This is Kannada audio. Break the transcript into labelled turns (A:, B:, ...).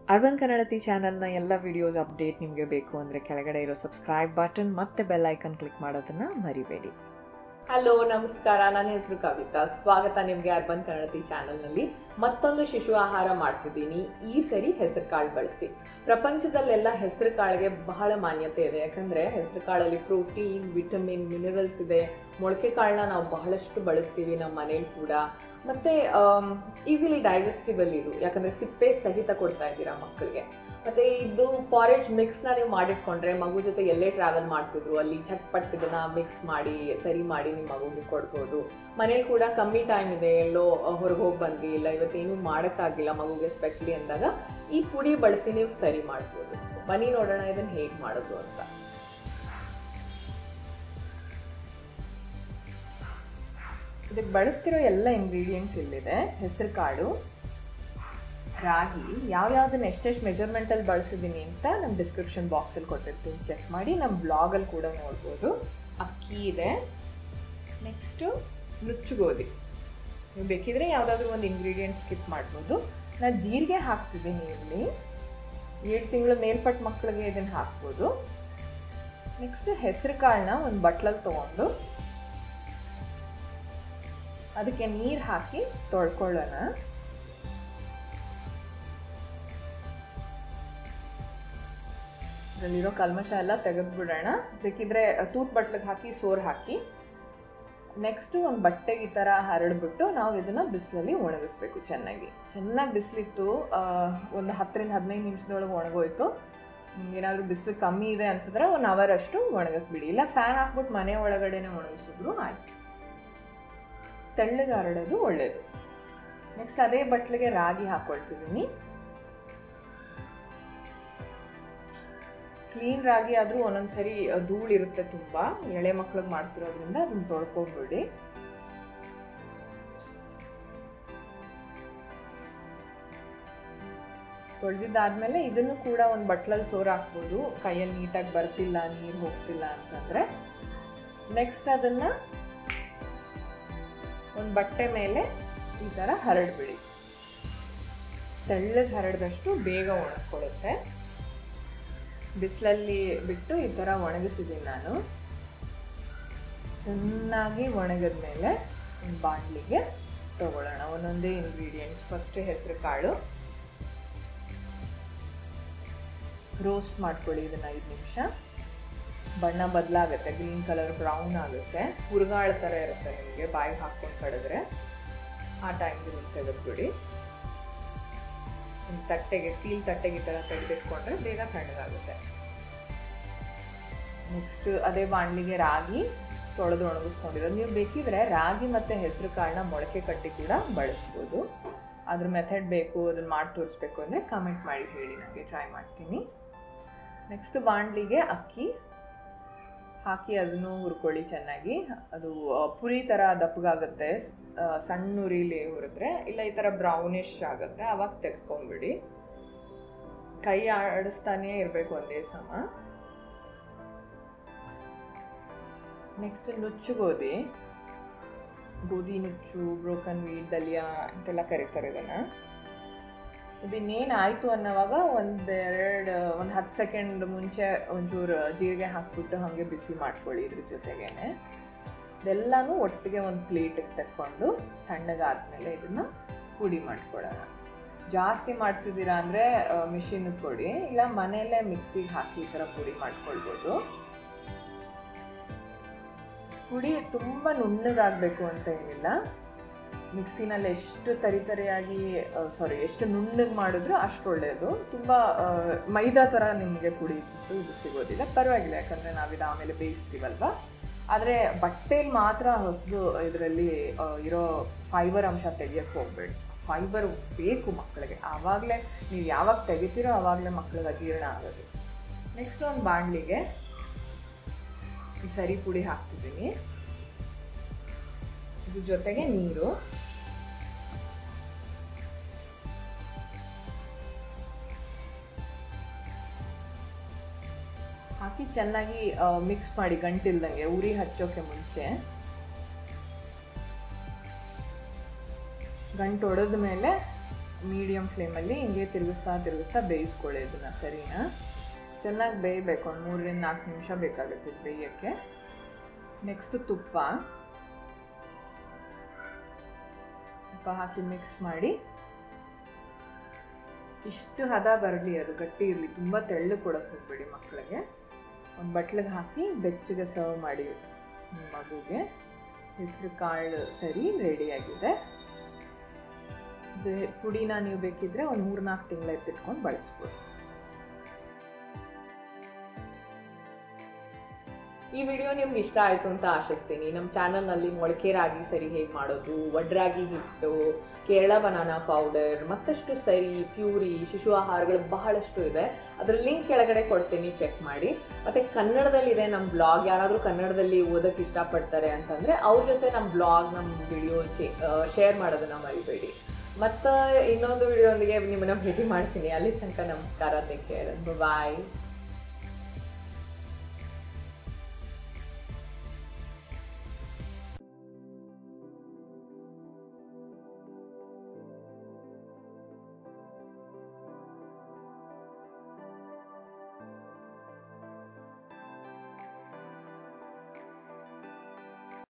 A: ಅರ್ಬನ್ ಕನ್ನಡತಿ ಚಾನಲ್ನ ಎಲ್ಲ ವಿಡಿಯೋಸ್ ಅಪ್ಡೇಟ್ ನಿಮಗೆ ಬೇಕು ಅಂದರೆ ಕೆಳಗಡೆ ಇರೋ ಸಬ್ಸ್ಕ್ರೈಬ್ ಬಟನ್ ಮತ್ತು ಬೆಲ್ ಐಕನ್ ಕ್ಲಿಕ್ ಮಾಡೋದನ್ನು ಮರಿಬೇಡಿ
B: ಹಲೋ ನಮಸ್ಕಾರ ನನ್ನ ಹೆಸರು ಕವಿತಾ ಸ್ವಾಗತ ನಿಮಗೆ ಅರ್ಬನ್ ಕನ್ನಡತಿ ಚಾನಲ್ನಲ್ಲಿ ಮತ್ತೊಂದು ಶಿಶು ಆಹಾರ ಮಾಡ್ತಿದ್ದೀನಿ ಈ ಸರಿ ಹೆಸರು ಕಾಳು ಬಳಸಿ ಪ್ರಪಂಚದಲ್ಲೆಲ್ಲ ಹೆಸರು ಕಾಳಿಗೆ ಬಹಳ ಮಾನ್ಯತೆ ಇದೆ ಯಾಕಂದರೆ ಹೆಸರು ಕಾಳಲ್ಲಿ ಪ್ರೋಟೀನ್ ವಿಟಮಿನ್ ಮಿನರಲ್ಸ್ ಇದೆ ಮೊಳಕೆ ಕಾಳನ್ನ ನಾವು ಬಹಳಷ್ಟು ಬಳಸ್ತೀವಿ ನಮ್ಮ ಮನೇಲಿ ಕೂಡ ಮತ್ತು ಈಸಿಲಿ ಡೈಜೆಸ್ಟಿಬಲ್ ಇದು ಯಾಕಂದರೆ ಸಿಪ್ಪೆ ಸಹಿತ ಕೊಡ್ತಾ ಇದ್ದೀರಾ ಮಕ್ಕಳಿಗೆ ಮತ್ತು ಇದು ಪಾರೇಜ್ ಮಿಕ್ಸ್ನ ನೀವು ಮಾಡಿಟ್ಕೊಂಡ್ರೆ ಮಗು ಜೊತೆ ಎಲ್ಲೇ ಟ್ರಾವೆಲ್ ಮಾಡ್ತಿದ್ರು ಅಲ್ಲಿ ಚಟ್ಪಟ್ ಇದನ್ನ ಮಿಕ್ಸ್ ಮಾಡಿ ಸರಿ ಮಾಡಿ ನಿಮ್ಮ ಮಗುಗೆ ಕೊಡ್ಬೋದು ಮನೇಲಿ ಕೂಡ ಕಮ್ಮಿ ಟೈಮ್ ಇದೆ ಎಲ್ಲೋ ಹೊರಗೆ ಹೋಗಿ ಬಂದ್ರಿ ಇಲ್ಲ ಇವತ್ತೇನು ಮಾಡೋಕ್ಕಾಗಿಲ್ಲ ಮಗುಗೆ ಸ್ಪೆಷಲಿ ಅಂದಾಗ ಈ ಪುಡಿ ಬಳಸಿ ನೀವು ಸರಿ ಮಾಡ್ಬೋದು So, ಬನ್ನಿ ನೋಡೋಣ ಇದನ್ನು ಹೇಗೆ ಮಾಡೋದು ಅಂತ ಇದಕ್ಕೆ ಬಳಸ್ತಿರೋ ಎಲ್ಲ ಇಂಗ್ರೀಡಿಯೆಂಟ್ಸ್ ಇಲ್ಲಿದೆ ಹೆಸರು ಕಾಳು ರಾಗಿ ಯಾವ್ಯಾವ್ದನ್ನ ಎಷ್ಟೆಷ್ಟು ಮೆಜರ್ಮೆಂಟಲ್ಲಿ ಬಳಸಿದ್ದೀನಿ ಅಂತ ನಮ್ಮ ಡಿಸ್ಕ್ರಿಪ್ಷನ್ ಬಾಕ್ಸಲ್ಲಿ ಕೊಟ್ಟಿರ್ತೀನಿ ಚೆಕ್ ಮಾಡಿ ನಮ್ಮ ಬ್ಲಾಗಲ್ಲಿ ಕೂಡ ನೋಡ್ಬೋದು ಅಕ್ಕಿ ಇದೆ ನೆಕ್ಸ್ಟು ನುಚ್ಚುಗೋಧಿ ನೀವು ಬೇಕಿದ್ರೆ ಯಾವುದಾದ್ರೂ ಒಂದು ಇಂಗ್ರೀಡಿಯೆಂಟ್ ಸ್ಕಿಪ್ ಮಾಡ್ಬೋದು ನಾನು ಜೀರಿಗೆ ಹಾಕ್ತಿದ್ದೀನಿ ಇಲ್ಲಿ ಏಳು ತಿಂಗಳು ಮೇಲ್ಪಟ್ಟ ಮಕ್ಕಳಿಗೆ ಇದನ್ನು ಹಾಕ್ಬೋದು ನೆಕ್ಸ್ಟ್ ಹೆಸರು ಕಾಳನ್ನ ಒಂದು ಬಟ್ಲಲ್ಲಿ ತೊಗೊಂಡು ಅದಕ್ಕೆ ನೀರು ಹಾಕಿ ತೊಳ್ಕೊಳ್ಳೋಣ ಇದರಲ್ಲಿರೋ ಕಲ್ಮಶ ಎಲ್ಲ ತೆಗೆದ್ಬಿಡೋಣ ಬೇಕಿದ್ರೆ ತೂತ್ ಬಟ್ಲಿಗೆ ಹಾಕಿ ಸೋರ್ ಹಾಕಿ ನೆಕ್ಸ್ಟು ಒಂದು ಬಟ್ಟೆಗೆ ಈ ಥರ ಹರಡ್ಬಿಟ್ಟು ನಾವು ಇದನ್ನು ಬಿಸಿಲಲ್ಲಿ ಒಣಗಿಸ್ಬೇಕು ಚೆನ್ನಾಗಿ ಚೆನ್ನಾಗಿ ಬಿಸಿಲಿತ್ತು ಒಂದು ಹತ್ತರಿಂದ ಹದಿನೈದು ನಿಮಿಷದೊಳಗೆ ಒಣಗೋಯ್ತು ಏನಾದರೂ ಬಿಸಿಲು ಕಮ್ಮಿ ಇದೆ ಅನ್ಸಿದ್ರೆ ಒನ್ ಅವರ್ ಅಷ್ಟು ಒಣಗಕ್ಕೆ ಬಿಡಿ ಇಲ್ಲ ಫ್ಯಾನ್ ಹಾಕ್ಬಿಟ್ಟು ಮನೆ ಒಳಗಡೆನೆ ಒಣಗಿಸಿದ್ರು ಆಯ್ತು ತೆಳ್ಳಗೆ ಹರಡೋದು ಒಳ್ಳೆಯದು ನೆಕ್ಸ್ಟ್ ಅದೇ ಬಟ್ಲಿಗೆ ರಾಗಿ ಹಾಕ್ಕೊಳ್ತಿದ್ದೀನಿ ಕ್ಲೀನ್ ರಾಗಿ ಆದರೂ ಒಂದೊಂದ್ಸರಿ ಧೂಳು ಇರುತ್ತೆ ತುಂಬ ಎಳೆ ಮಕ್ಳಿಗೆ ಮಾಡ್ತಿರೋದ್ರಿಂದ ಅದನ್ನ ತೊಳ್ಕೊಬಿಡಿ ತೊಳೆದಿದ್ದಾದ್ಮೇಲೆ ಇದನ್ನು ಕೂಡ ಒಂದು ಬಟ್ಲಲ್ಲಿ ಸೋರ್ ಹಾಕ್ಬೋದು ಕೈಯಲ್ಲಿ ನೀಟಾಗಿ ಬರ್ತಿಲ್ಲ ನೀರು ಹೋಗ್ತಿಲ್ಲ ಅಂತಂದರೆ ನೆಕ್ಸ್ಟ್ ಅದನ್ನು ಒಂದು ಬಟ್ಟೆ ಮೇಲೆ ಈ ಥರ ಹರಡ್ಬಿಡಿ ತೆಳ್ಳಗೆ ಹರಡಿದಷ್ಟು ಬೇಗ ಒಣಗ್ಕೊಳ್ಳುತ್ತೆ ಬಿಸಿಲಲ್ಲಿ ಬಿಟ್ಟು ಈ ಥರ ಒಣಗಿಸಿದ್ದೀನಿ ನಾನು ಚೆನ್ನಾಗಿ ಒಣಗಿದ ಮೇಲೆ ಒಂದು ಬಾಣಲಿಗೆ ತಗೊಳ್ಳೋಣ ಒಂದೊಂದೇ ಇಂಗ್ರೀಡಿಯೆಂಟ್ಸ್ ಫಸ್ಟ್ ಹೆಸರು ಕಾಳು ರೋಸ್ಟ್ ಮಾಡ್ಕೊಳ್ಳಿ ಇದನ್ನು ಐದು ನಿಮಿಷ ಬಣ್ಣ ಬದಲಾಗುತ್ತೆ ಗ್ರೀನ್ ಕಲರ್ ಬ್ರೌನ್ ಆಗುತ್ತೆ ಹುರುಗಾಳ ಥರ ಇರುತ್ತೆ ನಿಮಗೆ ಬಾಯಿಗೆ ಹಾಕ್ಕೊಂಡು ಕಡಿದ್ರೆ ಆ ಟೈಮ್ಗೆ ತೆಗೆದ್ಬಿಡಿ ಒಂದು ತಟ್ಟೆಗೆ ಸ್ಟೀಲ್ ತಟ್ಟೆಗೆ ಈ ಥರ ತೆಗೆದಿಟ್ಕೊಂಡ್ರೆ ಬೇಗ ತಣ್ಣಗಾಗುತ್ತೆ ನೆಕ್ಸ್ಟ್ ಅದೇ ಬಾಣಲಿಗೆ ರಾಗಿ ತೊಳೆದು ಒಣಗಿಸ್ಕೊಂಡಿರೋದು ನೀವು ಬೇಕಿದ್ರೆ ರಾಗಿ ಮತ್ತು ಹೆಸರು ಕಾಳನ್ನ ಮೊಳಕೆ ಕಟ್ಟಿ ಕೂಡ ಬಳಸ್ಬೋದು ಅದ್ರ ಮೆಥಡ್ ಬೇಕು ಅದನ್ನ ಮಾಡಿ ತೋರಿಸ್ಬೇಕು ಅಂದರೆ ಕಮೆಂಟ್ ಮಾಡಿ ಹೇಳಿ ನನಗೆ ಟ್ರೈ ಮಾಡ್ತೀನಿ ನೆಕ್ಸ್ಟ್ ಬಾಣಲಿಗೆ ಅಕ್ಕಿ ಹಾಕಿ ಅದನ್ನು ಹುರ್ಕೊಳ್ಳಿ ಚೆನ್ನಾಗಿ ಅದು ಪುರಿ ಥರ ದಪ್ಪಗಾಗುತ್ತೆ ಸಣ್ಣ ಉರಿಲಿ ಹುರಿದ್ರೆ ಇಲ್ಲ ಈ ಥರ ಬ್ರೌನಿಶ್ ಆಗುತ್ತೆ ಅವಾಗ ತೆಗ್ಕೊಂಬಿಡಿ ಕೈ ಆಡಿಸ್ತಾನೇ ಇರಬೇಕು ಒಂದೇ ಸಮ ನೆಕ್ಸ್ಟ್ ನುಚ್ಚು ಗೋಧಿ ಗೋಧಿ ನುಚ್ಚು ಬ್ರೋಕನ್ ವೀಟ್ ದಲಿಯಾ ಅಂತೆಲ್ಲ ಕರೀತಾರೆ ಇದನ್ನು ಇದನ್ನೇನು ಆಯಿತು ಅನ್ನೋವಾಗ ಒಂದೆರಡು ಒಂದು ಹತ್ತು ಸೆಕೆಂಡ್ ಮುಂಚೆ ಒಂಚೂರು ಜೀರಿಗೆ ಹಾಕ್ಬಿಟ್ಟು ಹಾಗೆ ಬಿಸಿ ಮಾಡ್ಕೊಳ್ಳಿ ಇದ್ರ ಜೊತೆಗೇನೆ ಇದೆಲ್ಲನೂ ಒಟ್ಟಿಗೆ ಒಂದು ಪ್ಲೇಟಿಗೆ ತಕ್ಕೊಂಡು ತಣ್ಣಗಾದ್ಮೇಲೆ ಇದನ್ನು ಪುಡಿ ಮಾಡ್ಕೊಳ್ಳೋಣ ಜಾಸ್ತಿ ಮಾಡ್ತಿದ್ದೀರಾ ಅಂದರೆ ಮಿಷಿನ್ಗೆ ಕೊಡಿ ಇಲ್ಲ ಮನೆಯಲ್ಲೇ ಮಿಕ್ಸಿಗೆ ಹಾಕಿ ಈ ಥರ ಪುಡಿ ಮಾಡ್ಕೊಳ್ಬೋದು ಪುಡಿ ತುಂಬ ನುಣ್ಣಗಾಗಬೇಕು ಅಂತ ಏನಿಲ್ಲ ಮಿಕ್ಸಿನಲ್ಲಿ ಎಷ್ಟು ತರಿತರಿಯಾಗಿ ಸಾರಿ ಎಷ್ಟು ನುಣ್ಣಗೆ ಮಾಡಿದ್ರು ಅಷ್ಟು ಒಳ್ಳೆಯದು ತುಂಬ ಮೈದಾ ಥರ ನಿಮಗೆ ಪುಡಿ ಇದು ಸಿಗೋದಿಲ್ಲ ಪರವಾಗಿಲ್ಲ ಯಾಕಂದರೆ ನಾವಿದು ಆಮೇಲೆ ಬೇಯಿಸ್ತೀವಲ್ವ ಆದರೆ ಬಟ್ಟೆಲಿ ಮಾತ್ರ ಹೊಸದು ಇದರಲ್ಲಿ ಇರೋ ಫೈಬರ್ ಅಂಶ ತೆಗಿಯೋಕ್ಕೆ ಹೋಗ್ಬೇಡಿ ಫೈಬರ್ ಬೇಕು ಮಕ್ಕಳಿಗೆ ಆವಾಗಲೇ ನೀವು ಯಾವಾಗ ತೆಗಿತೀರೋ ಆವಾಗಲೇ ಮಕ್ಕಳಿಗೆ ಅಜೀರ್ಣ ಆಗೋದು ನೆಕ್ಸ್ಟ್ ಒಂದು ಬಾಣಲಿಗೆ ಈ ಸರಿ ಪುಡಿ ಹಾಕ್ತಿದ್ದೀನಿ ಇದ್ರ ಜೊತೆಗೆ ನೀರು ಹಾಕಿ ಚೆನ್ನಾಗಿ ಮಿಕ್ಸ್ ಮಾಡಿ ಗಂಟಿಲ್ದಂಗೆ ಉರಿ ಹಚ್ಚೋಕೆ ಮುಂಚೆ ಗಂಟು ಹೊಡೆದ ಮೇಲೆ ಮೀಡಿಯಮ್ ಫ್ಲೇಮಲ್ಲಿ ಹಿಂಗೆ ತಿರುಗಿಸ್ತಾ ತಿರುಗಿಸ್ತಾ ಬೇಯಿಸ್ಕೊಳ್ಳಿ ಇದನ್ನು ಸರಿನಾ ಚೆನ್ನಾಗಿ ಬೇಯಬೇಕು ಒಂದು ಮೂರರಿಂದ ನಾಲ್ಕು ನಿಮಿಷ ಬೇಕಾಗುತ್ತೆ ಇದು ಬೇಯೋಕ್ಕೆ ನೆಕ್ಸ್ಟು ತುಪ್ಪ ತುಪ್ಪ ಹಾಕಿ ಮಿಕ್ಸ್ ಮಾಡಿ ಇಷ್ಟು ಹದ ಬರಲಿ ಅದು ಗಟ್ಟಿ ಇರಲಿ ತುಂಬ ತೆಳ್ಳು ಕೊಡೋಕೆ ಹೋಗ್ಬೇಡಿ ಮಕ್ಕಳಿಗೆ ಒಂದು ಬಟ್ಲಿಗೆ ಹಾಕಿ ಬೆಚ್ಚಗೆ ಸರ್ವ್ ಮಾಡಿ ನಿಮ್ಮ ಮಗುಗೆ ಹೆಸರು ಕಾಳು ಸರಿ ರೆಡಿಯಾಗಿದೆ ಇದು ಪುಡಿನ ನೀವು ಬೇಕಿದ್ರೆ ಒಂದು ಮೂರು ನಾಲ್ಕು ತಿಂಗಳ ಎತ್ತಿಟ್ಕೊಂಡು ಬಳಸ್ಬೋದು ಈ ವಿಡಿಯೋ ನಿಮ್ಗೆ ಇಷ್ಟ ಆಯಿತು ಅಂತ ಆಶಿಸ್ತೀನಿ ನಮ್ಮ ಚಾನಲ್ನಲ್ಲಿ ಮೊಳಕೆ ರಾಗಿ ಸರಿ ಹೇಗೆ ಮಾಡೋದು ವಡ್ರಾಗಿ ಹಿಟ್ಟು ಕೇರಳ ಬನಾನಾ ಪೌಡರ್ ಮತ್ತಷ್ಟು ಸರಿ ಪ್ಯೂರಿ ಶಿಶು ಆಹಾರಗಳು ಬಹಳಷ್ಟು ಇದೆ ಅದರ ಲಿಂಕ್ ಕೆಳಗಡೆ ಕೊಡ್ತೀನಿ ಚೆಕ್ ಮಾಡಿ ಮತ್ತು ಕನ್ನಡದಲ್ಲಿದೆ ನಮ್ಮ ಬ್ಲಾಗ್ ಯಾರಾದರೂ ಕನ್ನಡದಲ್ಲಿ ಓದೋಕ್ಕೆ ಇಷ್ಟಪಡ್ತಾರೆ ಅಂತಂದರೆ ಅವ್ರ ಜೊತೆ ನಮ್ಮ ಬ್ಲಾಗ್ ನಮ್ಮ ವಿಡಿಯೋ ಶೇರ್ ಮಾಡೋದನ್ನು ಮರಿಬೇಡಿ ಮತ್ತು ಇನ್ನೊಂದು ವಿಡಿಯೋ ಒಂದಿಗೆ ನಿಮ್ಮನ್ನ ಭೇಟಿ ಮಾಡ್ತೀನಿ ಅಲ್ಲಿ ತನಕ ನಮಸ್ಕಾರ ಟೇಕ್ ಕೇರ್ ಬಾಯ್